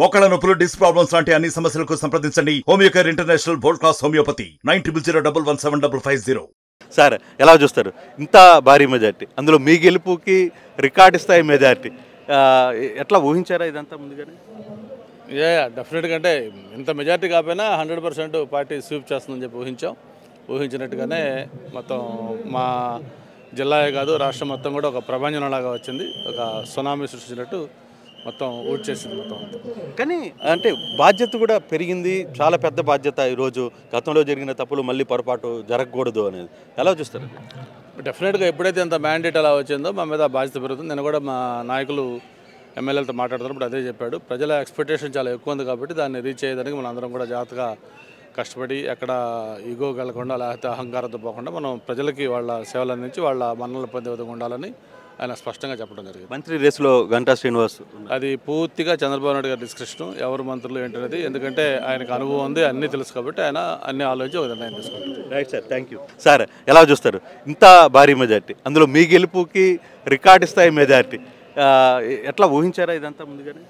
మోకాళ్ళ నొప్పులు disc problems లాంటి అన్ని సమస్యలకు సంప్రదించండి Homeocare international world class homeopathy nine triple zero double one seven double five zero sir ఎలా చూస్తారు ఇంత భారీ మెజార్టీ అందులో మీ గెలుపుకి రికార్డు స్థాయి మెజార్టీ ఆ, ఎట్లా ఊహించారా ఇదంతా ముందుగానే ఏ డెఫినెట్గా అంటే ఇంత మెజార్టీ కాకపోయినా హండ్రెడ్ పర్సెంట్ పార్టీ స్వీప్ చేస్తుందని చెప్పి ఊహించాం ఊహించినట్టుగానే మొత్తం మా జిల్లాయే కాదు రాష్ట్రం మొత్తం కూడా ఒక ప్రభంజనంలాగా వచ్చింది ఒక సునామీ సృష్టించినట్టు మొత్తం ఊడ్చేసింది మొత్తం అంతా కానీ అంటే బాధ్యత కూడా పెరిగింది చాలా పెద్ద బాధ్యత ఈరోజు గతంలో జరిగిన తప్పులు మళ్ళీ పొరపాటు జరగకూడదు అనేది ఎలా చూస్తారు డెఫినెట్గా ఎప్పుడైతే ఇంత మ్యాండేట్ అలా వచ్చిందో మా మీద బాధ్యత పెరుగుతుంది నేను కూడా మా నాయకులు ఎమ్మెల్యేలతో మాట్లాడుతున్నప్పుడు అదే చెప్పాడు ప్రజల ఎక్స్పెక్టేషన్ చాలా ఎక్కువ ఉంది కాబట్టి దాన్ని రీచ్ అయ్యేదానికి మనం అందరం కూడా జాగ్రత్తగా కష్టపడి ఎక్కడ ఈగో కలగకుండా లేకపోతే అహంకారంతో పోకుండా మనం ప్రజలకి వాళ్ళ సేవలు అందించి వాళ్ళ మన్నలు పొందే విధంగా ఉండాలని ఆయన స్పష్టంగా చెప్పడం జరిగింది మంత్రి రేసులో గంటా శ్రీనివాస్ ఉన్నారు. అది పూర్తిగా చంద్రబాబు నాయుడు గారి డిస్కషన్ ఎవరు మంత్రులు ఏంటనేది ఎందుకంటే ఆయనకు అనుభవం ఉంది అన్నీ తెలుసు కాబట్టి ఆయన అన్ని ఆలోచించి ఒక నిర్ణయం తీసుకుంటారు right sir thank you sir ఎలా చూస్తారు ఇంత భారీ మెజార్టీ అందులో మీ గెలుపుకి రికార్డు స్థాయి మెజార్టీ ఆ, ఎట్లా ఊహించారా ఇదంతా ముందుగానే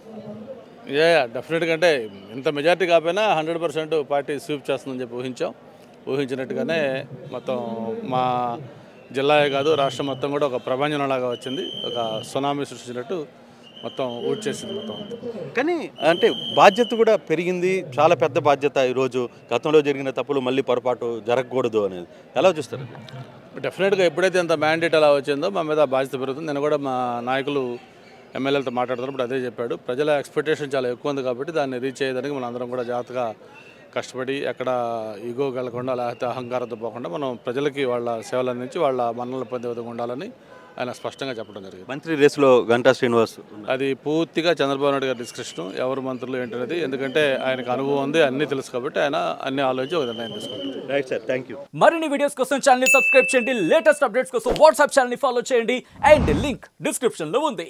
ఏ డెఫినెట్గా అంటే ఇంత మెజార్టీ కాకపోయినా హండ్రెడ్ పర్సెంట్ పార్టీ స్వీప్ చేస్తుందని చెప్పి ఊహించాం ఊహించినట్టుగానే మొత్తం మా జిల్లాయే కాదు రాష్ట్రం మొత్తం కూడా ఒక ప్రభంజనంలాగా వచ్చింది ఒక సునామీ సృష్టించినట్టు మొత్తం ఊడ్చేసింది మొత్తం అంతా కానీ అంటే బాధ్యత కూడా పెరిగింది చాలా పెద్ద బాధ్యత ఈరోజు గతంలో జరిగిన తప్పులు మళ్ళీ పొరపాటు జరగకూడదు అనేది ఎలా చూస్తారు డెఫినెట్గా ఎప్పుడైతే ఇంత మ్యాండేట్ అలా వచ్చిందో మా మీద బాధ్యత పెరుగుతుంది నేను కూడా మా నాయకులు ఎమ్మెల్యేలతో మాట్లాడుతున్నప్పుడు అదే చెప్పాడు ప్రజల ఎక్స్పెక్టేషన్ చాలా ఎక్కువ ఉంది కాబట్టి దాన్ని రీచ్ అయ్యేదానికి మనం అందరం కూడా జాగ్రత్తగా కష్టపడి ఎక్కడ ఈగో కలగకుండా లేకపోతే అహంకారంతో పోకుండా మనం ప్రజలకి వాళ్ళ సేవలు అందించి వాళ్ళ మన్నలు పొందే విధంగా ఉండాలని ఆయన స్పష్టంగా చెప్పడం జరిగింది మంత్రి రేసులో గంటా శ్రీనివాస్ ఉన్నారు. అది పూర్తిగా చంద్రబాబు నాయుడు గారి డిస్కషన్ ఎవరు మంత్రులు ఏంటనేది ఎందుకంటే ఆయనకు అనుభవం ఉంది అన్నీ తెలుసు కాబట్టి ఆయన అన్ని ఆలోచించి ఒక నిర్ణయం తీసుకుంటారు రైట్ సార్ థ్యాంక్ యూ మరిన్ని వీడియోస్ కోసం ఛానల్ సబ్స్క్రైబ్ చేయండి లేటెస్ట్ అప్డేట్స్ కోసం వాట్సాప్ ఛానల్ ఫాలో చేయండి అండ్ లింక్ డిస్క్రిప్షన్ లో ఉంది